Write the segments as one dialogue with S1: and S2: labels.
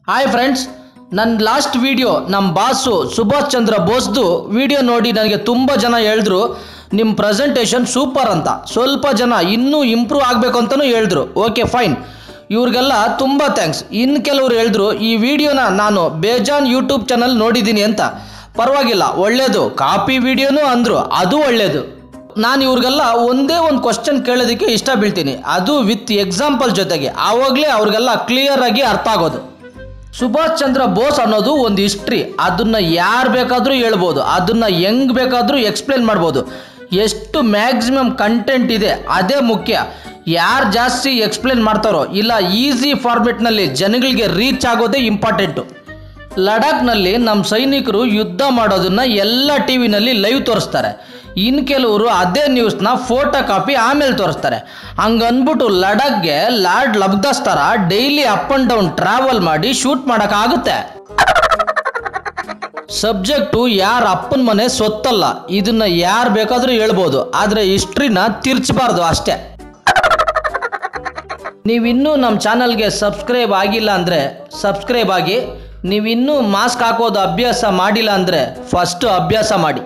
S1: Hi friends ನನ್ನ last video ನಮ್ಮ boss Subhash Chandra ಬೋಸ್ದು ವಿಡಿಯೋ ನೋಡಿ ನನಗೆ ತುಂಬ ಜನ ಹೇಳಿದ್ರು ನಿಮ್ಮ ಪ್ರೆಸೆಂಟೇಷನ್ ಸೂಪರ್ ಅಂತ ಸ್ವಲ್ಪ ಜನ ಇನ್ನೂ ಇಂಪ್ರೂವ್ ಆಗಬೇಕು ಅಂತಲೂ ಹೇಳಿದ್ರು ಓಕೆ ಫೈನ್ ಇವ್ರಿಗೆಲ್ಲ ತುಂಬ ಥ್ಯಾಂಕ್ಸ್ ಇನ್ನು ಕೆಲವರು ಹೇಳಿದ್ರು ಈ ವಿಡಿಯೋನ ನಾನು ಬೇಜಾನ್ ಯೂಟ್ಯೂಬ್ ಚಾನಲ್ ನೋಡಿದ್ದೀನಿ ಅಂತ ಪರವಾಗಿಲ್ಲ ಒಳ್ಳೆಯದು ಕಾಪಿ ವಿಡಿಯೋನೂ ಅಂದರು ಅದು ಒಳ್ಳೆಯದು ನಾನು ಇವ್ರಿಗೆಲ್ಲ ಒಂದೇ ಒಂದು ಕ್ವಶನ್ ಕೇಳೋದಕ್ಕೆ ಇಷ್ಟ ಬೀಳ್ತೀನಿ ಅದು ವಿತ್ ಎಕ್ಸಾಂಪಲ್ ಜೊತೆಗೆ ಆವಾಗಲೇ ಅವ್ರಿಗೆಲ್ಲ ಕ್ಲಿಯರ್ ಆಗಿ ಅರ್ಥ ಆಗೋದು ಸುಭಾಷ್ ಚಂದ್ರ ಬೋಸ್ ಅನ್ನೋದು ಒಂದು ಹಿಸ್ಟ್ರಿ ಅದನ್ನ ಯಾರು ಬೇಕಾದರೂ ಹೇಳ್ಬೋದು ಅದನ್ನ ಹೆಂಗ್ ಬೇಕಾದರೂ ಎಕ್ಸ್ಪ್ಲೇನ್ ಮಾಡ್ಬೋದು ಎಷ್ಟು ಮ್ಯಾಕ್ಸಿಮಮ್ ಕಂಟೆಂಟ್ ಇದೆ ಅದೇ ಮುಖ್ಯ ಯಾರು ಜಾಸ್ತಿ ಎಕ್ಸ್ಪ್ಲೇನ್ ಮಾಡ್ತಾರೋ ಇಲ್ಲ ಈಸಿ ಫಾರ್ಮೆಟ್ನಲ್ಲಿ ಜನಗಳಿಗೆ ರೀಚ್ ಆಗೋದೇ ಇಂಪಾರ್ಟೆಂಟು ಲಡಾಖ್ನಲ್ಲಿ ನಮ್ಮ ಸೈನಿಕರು ಯುದ್ಧ ಮಾಡೋದನ್ನ ಎಲ್ಲ ಟಿ ವಿನಲ್ಲಿ ಲೈವ್ ತೋರಿಸ್ತಾರೆ ಇನ್ನು ಕೆಲವರು ಅದೇ ನ್ಯೂಸ್ನ ಫೋಟೋ ಕಾಪಿ ಆಮೇಲೆ ತೋರಿಸ್ತಾರೆ ಹಂಗನ್ಬಿಟ್ಟು ಲಡಾಖ್ಗೆ ಲಾರ್ಡ್ ಲಬ್ದಾಸ್ ಥರ daily up and down travel ಮಾಡಿ ಶೂಟ್ ಮಾಡೋಕ್ಕಾಗುತ್ತೆ ಸಬ್ಜೆಕ್ಟು ಯಾರ ಅಪ್ಪನ ಮನೆ ಸೊತ್ತಲ್ಲ ಇದನ್ನ ಯಾರು ಬೇಕಾದರೂ ಹೇಳ್ಬೋದು ಆದರೆ ಹಿಸ್ಟ್ರಿನ ತಿರ್ಚಬಾರ್ದು ಅಷ್ಟೇ ನೀವಿನ್ನೂ ನಮ್ಮ ಚಾನಲ್ಗೆ ಸಬ್ಸ್ಕ್ರೈಬ್ ಆಗಿಲ್ಲ ಅಂದರೆ ಸಬ್ಸ್ಕ್ರೈಬ್ ಆಗಿ ನೀವಿನ್ನೂ ಮಾಸ್ಕ್ ಹಾಕೋದು ಅಭ್ಯಾಸ ಮಾಡಿಲ್ಲ ಅಂದರೆ ಫಸ್ಟು ಅಭ್ಯಾಸ ಮಾಡಿ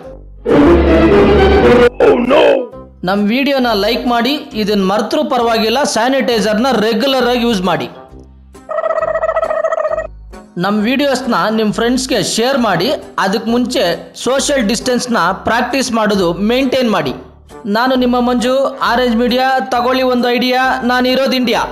S1: ನಮ್ಮ ವಿಡಿಯೋನ ಲೈಕ್ ಮಾಡಿ ಇದನ್ನ ಮರ್ತರೂ ಪರವಾಗಿಲ್ಲ ಸ್ಯಾನಿಟೈಸರ್ನ ರೆಗ್ಯುಲರ್ ಆಗಿ ಯೂಸ್ ಮಾಡಿ ನಮ್ಮ ವಿಡಿಯೋಸ್ನ ನಿಮ್ಮ ಫ್ರೆಂಡ್ಸ್ಗೆ ಶೇರ್ ಮಾಡಿ ಅದಕ್ಕೆ ಮುಂಚೆ ಸೋಷಿಯಲ್ ಡಿಸ್ಟೆನ್ಸ್ನ ಪ್ರಾಕ್ಟೀಸ್ ಮಾಡೋದು ಮೇಂಟೈನ್ ಮಾಡಿ ನಾನು ನಿಮ್ಮ ಮಂಜು ಆರೆಂಜ್ ಮೀಡಿಯಾ ತಗೊಳ್ಳಿ ಒಂದು ಐಡಿಯಾ ನಾನು ಇರೋದು India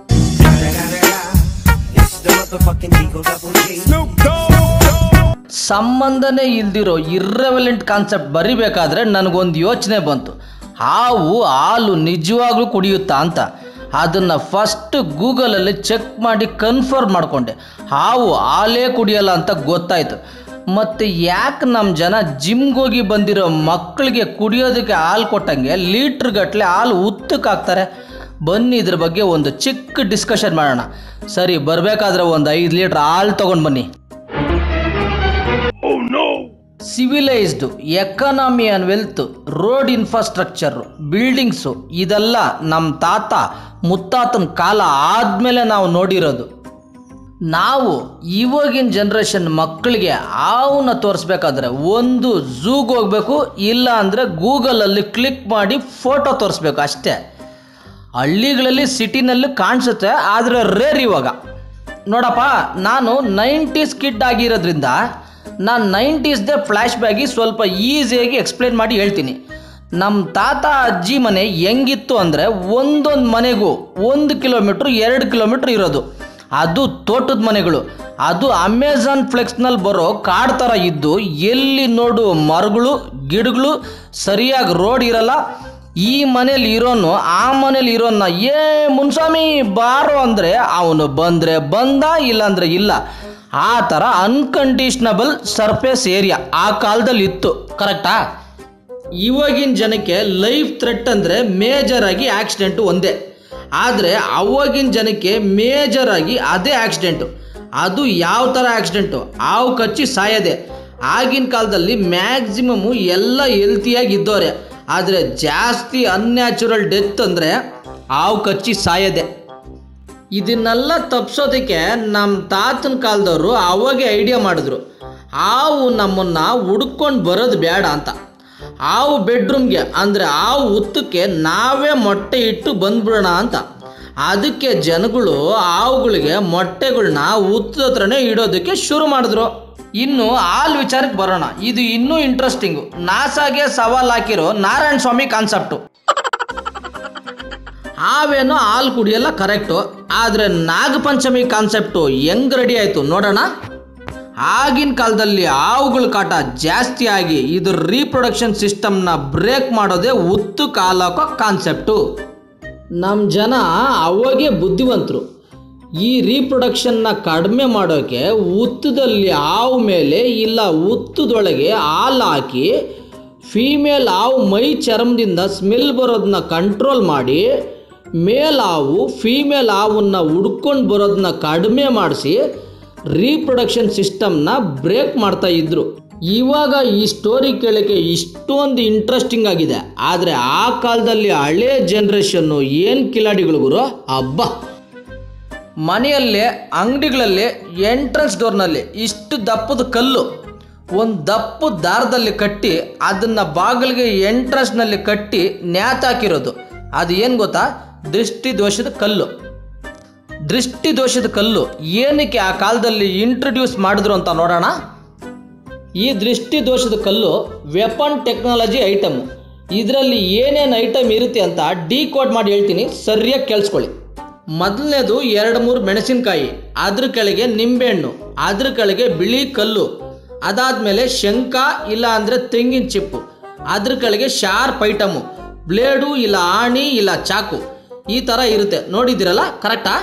S2: It's the motherfucking Eagle Double G.
S1: ಸಂಬಂಧನೇ ಇಲ್ದಿರೋ ಇರ್ರೆವೆಲೆಂಟ್ ಕಾನ್ಸೆಪ್ಟ್ ಬರಿಬೇಕಾದ್ರೆ ನನಗೊಂದು ಯೋಚನೆ ಬಂತು ಹಾವು ಹಾಲು ನಿಜವಾಗ್ಲೂ ಕುಡಿಯುತ್ತಾ ಅಂತ ಅದನ್ನು ಫಸ್ಟ್ ಗೂಗಲಲ್ಲಿ ಚೆಕ್ ಮಾಡಿ ಕನ್ಫರ್ಮ್ ಮಾಡಿಕೊಂಡೆ ಹಾವು ಹಾಲೇ ಕುಡಿಯಲ್ಲ ಅಂತ ಗೊತ್ತಾಯಿತು ಮತ್ತು ಯಾಕೆ ನಮ್ಮ ಜನ ಜಿಮ್ಗೆ ಹೋಗಿ ಬಂದಿರೋ ಮಕ್ಕಳಿಗೆ ಕುಡಿಯೋದಕ್ಕೆ ಹಾಲು ಕೊಟ್ಟಂಗೆ ಲೀಟ್ರ್ ಗಟ್ಟಲೆ ಹಾಲು ಉತ್ತಕ್ಕೆ ಹಾಕ್ತಾರೆ ಬನ್ನಿ ಇದ್ರ ಬಗ್ಗೆ ಒಂದು ಚಿಕ್ಕ ಡಿಸ್ಕಷನ್ ಮಾಡೋಣ ಸರಿ ಬರಬೇಕಾದ್ರೆ ಒಂದು ಐದು ಲೀಟ್ರ್ ಹಾಲು ತೊಗೊಂಡು ಬನ್ನಿ civilised economy and wealth road infrastructure buildings ಇದೆಲ್ಲ ನಮ್ಮ ತಾತ ಮುತ್ತಾತನ ಕಾಲ ಆದಮೇಲೆ ನಾವು ನೋಡಿರೋದು ನಾವು ಇವಾಗಿನ ಜನ್ರೇಷನ್ ಮಕ್ಕಳಿಗೆ ಹಾವನ್ನ ತೋರಿಸ್ಬೇಕಾದ್ರೆ ಒಂದು ಝೂಗೆ ಹೋಗಬೇಕು ಇಲ್ಲ ಅಂದರೆ ಗೂಗಲಲ್ಲಿ ಕ್ಲಿಕ್ ಮಾಡಿ ಫೋಟೋ ತೋರಿಸ್ಬೇಕು ಅಷ್ಟೇ ಹಳ್ಳಿಗಳಲ್ಲಿ ಸಿಟಿನಲ್ಲಿ ಕಾಣಿಸುತ್ತೆ ಆದರೆ ರೇರ್ ಇವಾಗ ನೋಡಪ್ಪ ನಾನು ನೈಂಟೀಸ್ ಕಿಡ್ ಆಗಿರೋದ್ರಿಂದ ನಾನು ನೈಂಟೀಸ್ದೇ ಫ್ಲ್ಯಾಶ್ ಬ್ಯಾಗಿ ಸ್ವಲ್ಪ ಈಸಿಯಾಗಿ ಎಕ್ಸ್ಪ್ಲೇನ್ ಮಾಡಿ ಹೇಳ್ತೀನಿ ನಮ್ಮ ತಾತ ಅಜ್ಜಿ ಮನೆ ಹೆಂಗಿತ್ತು ಅಂದರೆ ಒಂದೊಂದು ಮನೆಗೂ ಒಂದು ಕಿಲೋಮೀಟ್ರ್ ಎರಡು ಕಿಲೋಮೀಟ್ರ್ ಇರೋದು ಅದು ತೋಟದ ಮನೆಗಳು ಅದು ಅಮೆಝಾನ್ ಫ್ಲೆಕ್ಸ್ನಲ್ಲಿ ಬರೋ ಕಾಡ್ ಥರ ಇದ್ದು ಎಲ್ಲಿ ನೋಡು ಮರಗಳು ಗಿಡಗಳು ಸರಿಯಾಗಿ ರೋಡ್ ಇರಲ್ಲ ಈ ಮನೇಲಿ ಇರೋನು ಆ ಮನೇಲಿ ಇರೋನ್ನ ಏ ಮುನ್ಸ್ವಾಮಿ ಬಾರೋ ಅಂದರೆ ಅವನು ಬಂದರೆ ಬಂದ ಇಲ್ಲಾಂದ್ರೆ ಇಲ್ಲ ಆ ಥರ ಅನ್ಕಂಡೀಷ್ನಬಲ್ ಸರ್ಫೇಸ್ ಏರಿಯಾ ಆ ಕಾಲದಲ್ಲಿ ಇತ್ತು ಕರೆಕ್ಟಾ ಇವಾಗಿನ ಜನಕ್ಕೆ ಲೈಫ್ ಥ್ರೆಟ್ ಅಂದರೆ ಮೇಜರ್ ಆಗಿ ಆಕ್ಸಿಡೆಂಟು ಒಂದೇ ಆದರೆ ಅವಾಗಿನ ಜನಕ್ಕೆ ಮೇಜರ್ ಆಗಿ ಅದೇ ಆಕ್ಸಿಡೆಂಟು ಅದು ಯಾವ ಥರ ಆಕ್ಸಿಡೆಂಟು ಹಾವು ಕಚ್ಚಿ ಸಾಯದೆ ಆಗಿನ ಕಾಲದಲ್ಲಿ ಮ್ಯಾಕ್ಸಿಮಮ್ಮು ಎಲ್ಲ ಹೆಲ್ತಿಯಾಗಿ ಇದ್ದವ್ರೆ ಆದರೆ ಜಾಸ್ತಿ ಅನ್ಯಾಚುರಲ್ ಡೆತ್ ಅಂದರೆ ಹಾವು ಕಚ್ಚಿ ಸಾಯದೆ ಇದನ್ನೆಲ್ಲ ತಪ್ಪಿಸೋದಕ್ಕೆ ನಮ್ಮ ತಾತನ ಕಾಲದವರು ಅವಾಗೆ ಐಡಿಯಾ ಮಾಡಿದ್ರು ಹಾವು ನಮ್ಮನ್ನು ಹುಡ್ಕೊಂಡು ಬರೋದು ಬೇಡ ಅಂತ ಹಾವು ಬೆಡ್ರೂಮ್ಗೆ ಅಂದರೆ ಹಾವು ಹುತ್ತಕ್ಕೆ ನಾವೇ ಮೊಟ್ಟೆ ಇಟ್ಟು ಬಂದ್ಬಿಡೋಣ ಅಂತ ಅದಕ್ಕೆ ಜನಗಳು ಹಾವುಗಳಿಗೆ ಮೊಟ್ಟೆಗಳನ್ನ ಹುತ್ತದ ಹತ್ರನೇ ಇಡೋದಕ್ಕೆ ಶುರು ಮಾಡಿದ್ರು ಇನ್ನು ಹಾಲು ವಿಚಾರಕ್ಕೆ ಬರೋಣ ಇದು ಇನ್ನೂ ಇಂಟ್ರೆಸ್ಟಿಂಗು ನಾಸಾಗೆ ಸವಾಲ್ ಹಾಕಿರೋ ನಾರಾಯಣ ಸ್ವಾಮಿ ಕಾನ್ಸೆಪ್ಟು ಹಾವೇನೋ ಹಾಲು ಕುಡಿಯಲ್ಲ ಕರೆಕ್ಟು ಆದರೆ ನಾಗಪಂಚಮಿ ಕಾನ್ಸೆಪ್ಟು ಹೆಂಗ್ ರೆಡಿ ಆಯಿತು ನೋಡೋಣ ಆಗಿನ ಕಾಲದಲ್ಲಿ ಹಾವುಗಳ ಕಾಟ ಜಾಸ್ತಿ ಆಗಿ ಇದ್ರ ರೀಪ್ರೊಡಕ್ಷನ್ ಸಿಸ್ಟಮ್ನ ಬ್ರೇಕ್ ಮಾಡೋದೇ ಉತ್ತು ಕಾಲಕೋ ಕಾನ್ಸೆಪ್ಟು ನಮ್ಮ ಜನ ಅವಾಗೆ ಬುದ್ಧಿವಂತರು ಈ ರೀಪ್ರೊಡಕ್ಷನ್ನ ಕಡಿಮೆ ಮಾಡೋಕ್ಕೆ ಉತ್ತದಲ್ಲಿ ಹಾವು ಮೇಲೆ ಇಲ್ಲ ಉತ್ತದೊಳಗೆ ಹಾಲು ಹಾಕಿ ಫೀಮೇಲ್ ಹಾವು ಮೈ ಚರ್ಮದಿಂದ ಸ್ಮೆಲ್ ಬರೋದನ್ನ ಕಂಟ್ರೋಲ್ ಮಾಡಿ ಮೇಲ್ ಹಾವು ಫೀಮೇಲ್ ಹಾವನ್ನ ಹುಡ್ಕೊಂಡು ಬರೋದನ್ನ ಕಡಿಮೆ ಮಾಡಿಸಿ ರೀಪ್ರೊಡಕ್ಷನ್ ಸಿಸ್ಟಮ್ನ ಬ್ರೇಕ್ ಮಾಡ್ತಾ ಇದ್ರು ಇವಾಗ ಈ ಸ್ಟೋರಿ ಕೇಳೋಕ್ಕೆ ಇಷ್ಟೊಂದು ಇಂಟ್ರೆಸ್ಟಿಂಗ್ ಆಗಿದೆ ಆದರೆ ಆ ಕಾಲದಲ್ಲಿ ಹಳೆ ಜನ್ರೇಷನ್ನು ಏನು ಕಿಲಾಡಿಗಳು ಗುರು ಹಬ್ಬ ಮನೆಯಲ್ಲೇ ಅಂಗಡಿಗಳಲ್ಲಿ ಎಂಟ್ರೆನ್ಸ್ ಡೋರ್ನಲ್ಲಿ ಇಷ್ಟು ದಪ್ಪದ ಕಲ್ಲು ಒಂದು ದಪ್ಪು ದಾರದಲ್ಲಿ ಕಟ್ಟಿ ಅದನ್ನು ಬಾಗಿಲಿಗೆ ಎಂಟ್ರೆನ್ಸ್ನಲ್ಲಿ ಕಟ್ಟಿ ನ್ಯಾತಾಕಿರೋದು ಅದು ಏನು ಗೊತ್ತಾ ದೃಷ್ಟಿ ದೋಷದ ಕಲ್ಲು ದೃಷ್ಟಿ ದೋಷದ ಕಲ್ಲು ಏನಕ್ಕೆ ಆ ಕಾಲದಲ್ಲಿ ಇಂಟ್ರೊಡ್ಯೂಸ್ ಮಾಡಿದ್ರು ಅಂತ ನೋಡೋಣ ಈ ದೃಷ್ಟಿ ದೋಷದ ಕಲ್ಲು ವೆಪನ್ ಟೆಕ್ನಾಲಜಿ ಐಟಮ್ ಇದರಲ್ಲಿ ಏನೇನು ಐಟಮ್ ಇರುತ್ತೆ ಅಂತ ಡಿ ಕೋಡ್ ಮಾಡಿ ಹೇಳ್ತೀನಿ ಸರಿಯಾಗಿ ಕೇಳಿಸ್ಕೊಳ್ಳಿ ಮೊದಲನೇದು ಎರಡು ಮೂರು ಮೆಣಸಿನಕಾಯಿ ಅದ್ರ ಕೆಳಗೆ ನಿಂಬೆಹಣ್ಣು ಅದ್ರ ಕೆಳಗೆ ಬಿಳಿ ಕಲ್ಲು ಅದಾದಮೇಲೆ ಶಂಕ ಇಲ್ಲ ಅಂದರೆ ತೆಂಗಿನ ಚಿಪ್ಪು ಅದ್ರ ಕೆಳಗೆ ಶಾರ್ಪ್ ಐಟಮು ಬ್ಲೇಡು ಇಲ್ಲ ಆಣಿ ಇಲ್ಲ ಚಾಕು ಈ ಥರ ಇರುತ್ತೆ ನೋಡಿದ್ದೀರಲ್ಲ ಕರೆಕ್ಟಾ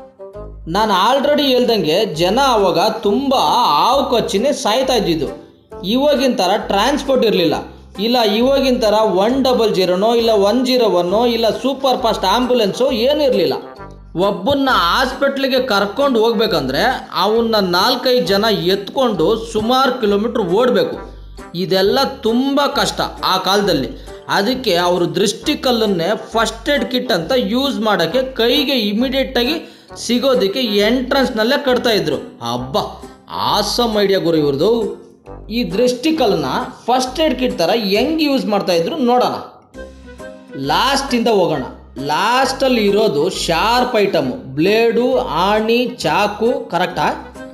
S1: ನಾನು ಆಲ್ರೆಡಿ ಹೇಳ್ದಂಗೆ ಜನ ಅವಾಗ ತುಂಬ ಹಾವು ಕಚ್ಚಿನೇ ಸಾಯ್ತಾ ಇದ್ದಿದ್ದು ಇವಾಗಿನ ಥರ ಟ್ರಾನ್ಸ್ಪೋರ್ಟ್ ಇರಲಿಲ್ಲ ಇಲ್ಲ ಇವಾಗಿನ ಥರ ಒನ್ ಡಬಲ್ ಜೀರೋನೋ ಇಲ್ಲ ಒನ್ ಜೀರೋ ಒನ್ನೋ ಇಲ್ಲ ಸೂಪರ್ ಫಾಸ್ಟ್ ಆಂಬುಲೆನ್ಸು ಏನೂ ಇರಲಿಲ್ಲ ಒಬ್ಬನ್ನ ಹಾಸ್ಪಿಟ್ಲಿಗೆ ಕರ್ಕೊಂಡು ಹೋಗ್ಬೇಕಂದ್ರೆ ಅವನ್ನ ನಾಲ್ಕೈದು ಜನ ಎತ್ಕೊಂಡು ಸುಮಾರು ಕಿಲೋಮೀಟ್ರ್ ಓಡಬೇಕು ಇದೆಲ್ಲ ತುಂಬ ಕಷ್ಟ ಆ ಕಾಲದಲ್ಲಿ ಅದಕ್ಕೆ ಅವರು ದೃಷ್ಟಿಕಲ್ಲನ್ನೇ ಫಸ್ಟ್ ಏಡ್ ಕಿಟ್ ಅಂತ ಯೂಸ್ ಮಾಡೋಕ್ಕೆ ಕೈಗೆ ಇಮಿಡಿಯೇಟಾಗಿ ಸಿಗೋದಕ್ಕೆ ಎಂಟ್ರೆನ್ಸ್ನಲ್ಲೇ ಕಟ್ತಾ ಇದ್ರು ಹಬ್ಬ ಆಸಮ್ ಐಡಿಯಾ ಗುರು ಇವ್ರದ್ದು ಈ ದೃಷ್ಟಿಕಲ್ಲನ್ನ ಫಸ್ಟ್ ಏಡ್ ಕಿಟ್ ಥರ ಹೆಂಗೆ ಯೂಸ್ ಮಾಡ್ತಾ ಇದ್ರು ನೋಡೋಣ ಲಾಸ್ಟಿಂದ ಹೋಗೋಣ ಲಾಸ್ಟಲ್ಲಿ ಇರೋದು ಶಾರ್ಪ್ ಐಟಮು ಬ್ಲೇಡು ಆಣಿ ಚಾಕು ಕರೆಕ್ಟಾ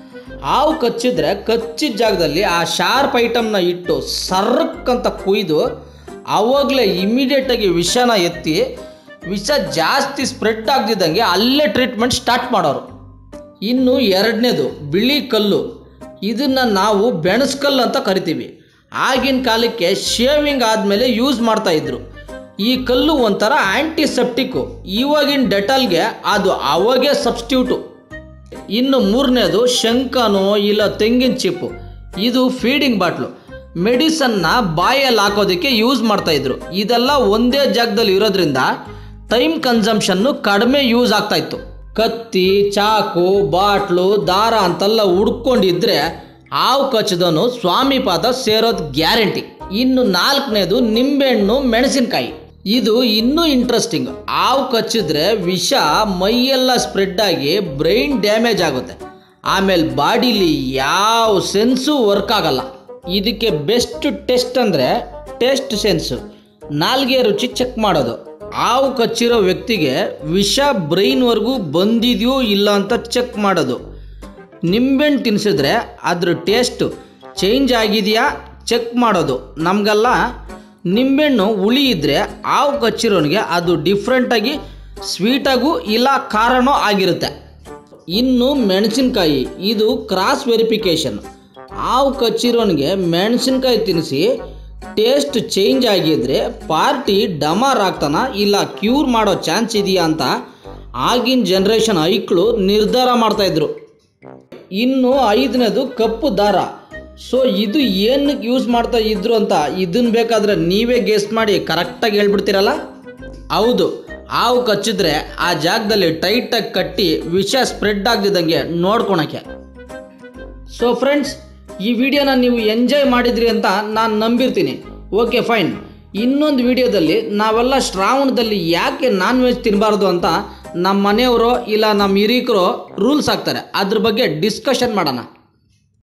S1: ಹಾವು ಕಚ್ಚಿದ್ರೆ ಕಚ್ಚಿದ ಜಾಗದಲ್ಲಿ ಆ ಶಾರ್ಪ್ ಐಟಮ್ನ ಇಟ್ಟು ಸರ್ಕ್ ಅಂತ ಕುಯ್ದು ಅವಾಗಲೇ ಇಮಿಡಿಯೇಟಾಗಿ ವಿಷನ ಎತ್ತಿ ವಿಷ ಜಾಸ್ತಿ ಸ್ಪ್ರೆಡ್ ಆಗದಿದ್ದಂಗೆ ಅಲ್ಲೇ ಟ್ರೀಟ್ಮೆಂಟ್ ಸ್ಟಾರ್ಟ್ ಮಾಡೋರು ಇನ್ನು ಎರಡನೇದು ಬಿಳಿ ಕಲ್ಲು ಇದನ್ನು ನಾವು ಬೆಣಸ್ಕಲ್ಲು ಅಂತ ಕರಿತೀವಿ ಆಗಿನ ಕಾಲಕ್ಕೆ ಶೇವಿಂಗ್ ಆದಮೇಲೆ ಯೂಸ್ ಮಾಡ್ತಾ ಇದ್ರು ಈ ಕಲ್ಲು ಒಂಥರ ಆ್ಯಂಟಿಸೆಪ್ಟಿಕ್ಕು ಇವಾಗಿನ ಡೆಟಾಲ್ಗೆ ಅದು ಅವಾಗೇ ಸಬ್ಸ್ಟ್ಯೂಟು ಇನ್ನು ಮೂರನೇದು ಶಂಕನೋ ಇಲ್ಲ ತೆಂಗಿನ ಚಿಪ್ಪು ಇದು ಫೀಡಿಂಗ್ ಬಾಟ್ಲು ಮೆಡಿಸನ್ನ ಬಾಯಲ್ಲಿ ಹಾಕೋದಕ್ಕೆ ಯೂಸ್ ಮಾಡ್ತಾ ಇದ್ರು ಇದೆಲ್ಲ ಒಂದೇ ಜಾಗದಲ್ಲಿ ಇರೋದ್ರಿಂದ ಟೈಮ್ ಕನ್ಸಂಪ್ಷನ್ನು ಕಡಿಮೆ ಯೂಸ್ ಆಗ್ತಾ ಇತ್ತು ಕತ್ತಿ ಚಾಕು ಬಾಟ್ಲು ದಾರ ಅಂತೆಲ್ಲ ಹುಡ್ಕೊಂಡಿದ್ರೆ ಹಾವು ಕಚ್ಚದನು ಸ್ವಾಮಿ ಪಾದ ಸೇರೋದು ಗ್ಯಾರಂಟಿ ಇನ್ನು ನಾಲ್ಕನೇದು ನಿಂಬೆಹಣ್ಣು ಮೆಣಸಿನಕಾಯಿ ಇದು ಇನ್ನೂ ಇಂಟ್ರೆಸ್ಟಿಂಗ್ ಹಾವು ಕಚ್ಚಿದ್ರೆ ವಿಷ ಮೈಯೆಲ್ಲ ಸ್ಪ್ರೆಡ್ ಆಗಿ ಬ್ರೈನ್ ಡ್ಯಾಮೇಜ್ ಆಗುತ್ತೆ ಆಮೇಲೆ ಬಾಡಿಲಿ ಯಾವ ಸೆನ್ಸು ವರ್ಕ್ ಆಗಲ್ಲ ಇದಕ್ಕೆ ಬೆಸ್ಟ್ ಟೆಸ್ಟ್ ಅಂದರೆ ಟೆಸ್ಟ್ ಸೆನ್ಸು ನಾಲ್ಗೆ ರುಚಿ ಚೆಕ್ ಮಾಡೋದು ಹಾವು ಕಚ್ಚಿರೋ ವ್ಯಕ್ತಿಗೆ ವಿಷ ಬ್ರೈನ್ವರೆಗೂ ಬಂದಿದೆಯೋ ಇಲ್ಲ ಅಂತ ಚೆಕ್ ಮಾಡೋದು ನಿಂಬೆಹಣ್ಣು ತಿನ್ಸಿದ್ರೆ ಅದ್ರ ಟೇಸ್ಟು ಚೇಂಜ್ ಆಗಿದೆಯಾ ಚೆಕ್ ಮಾಡೋದು ನಮಗೆಲ್ಲ ನಿಂಬೆಹಣ್ಣು ಹುಳಿ ಇದ್ದರೆ ಹಾವು ಕಚ್ಚಿರೋನಿಗೆ ಅದು ಡಿಫ್ರೆಂಟಾಗಿ ಸ್ವೀಟಾಗೂ ಇಲ್ಲ ಖಾರನೋ ಆಗಿರುತ್ತೆ ಇನ್ನು ಮೆಣಸಿನ್ಕಾಯಿ ಇದು ಕ್ರಾಸ್ ವೆರಿಫಿಕೇಷನ್ ಹಾವು ಕಚ್ಚಿರೋನಿಗೆ ಮೆಣಸಿನ್ಕಾಯಿ ತಿನ್ನಿಸಿ ಟೇಸ್ಟ್ ಚೇಂಜ್ ಆಗಿದ್ರೆ ಪಾರ್ಟಿ ಡಮಾರ್ ಆಗ್ತಾನ ಇಲ್ಲ ಕ್ಯೂರ್ ಮಾಡೋ ಚಾನ್ಸ್ ಇದೆಯಾ ಅಂತ ಆಗಿನ ಜನ್ರೇಷನ್ ಐಕ್ಳು ನಿರ್ಧಾರ ಮಾಡ್ತಾಯಿದ್ರು ಇನ್ನು ಐದನೇದು ಕಪ್ಪು ದಾರ ಸೊ ಇದು ಏನಕ್ಕೆ ಯೂಸ್ ಮಾಡ್ತಾ ಇದ್ರು ಅಂತ ಇದನ್ನ ಬೇಕಾದ್ರೆ ನೀವೇ ಗೆಸ್ ಮಾಡಿ ಕರೆಕ್ಟಾಗಿ ಹೇಳ್ಬಿಡ್ತೀರಲ್ಲ ಹೌದು ಹಾವು ಕಚ್ಚಿದ್ರೆ ಆ ಜಾಗದಲ್ಲಿ ಟೈಟಾಗಿ ಕಟ್ಟಿ ವಿಷ ಸ್ಪ್ರೆಡ್ ಆಗದಿದ್ದಂಗೆ ನೋಡ್ಕೊಳಕ್ಕೆ ಸೊ ಫ್ರೆಂಡ್ಸ್ ಈ ವಿಡಿಯೋನ ನೀವು ಎಂಜಾಯ್ ಮಾಡಿದ್ರಿ ಅಂತ ನಾನು ನಂಬಿರ್ತೀನಿ ಓಕೆ ಫೈನ್ ಇನ್ನೊಂದು ವಿಡಿಯೋದಲ್ಲಿ ನಾವೆಲ್ಲ ಶ್ರಾವಣದಲ್ಲಿ ಯಾಕೆ ನಾನ್ ವೆಜ್ ತಿನ್ನಬಾರ್ದು ಅಂತ ನಮ್ಮ ಮನೆಯವರು ಇಲ್ಲ ನಮ್ಮ ಹಿರೀಕರು ರೂಲ್ಸ್ ಹಾಕ್ತಾರೆ ಅದ್ರ ಬಗ್ಗೆ ಡಿಸ್ಕಷನ್ ಮಾಡೋಣ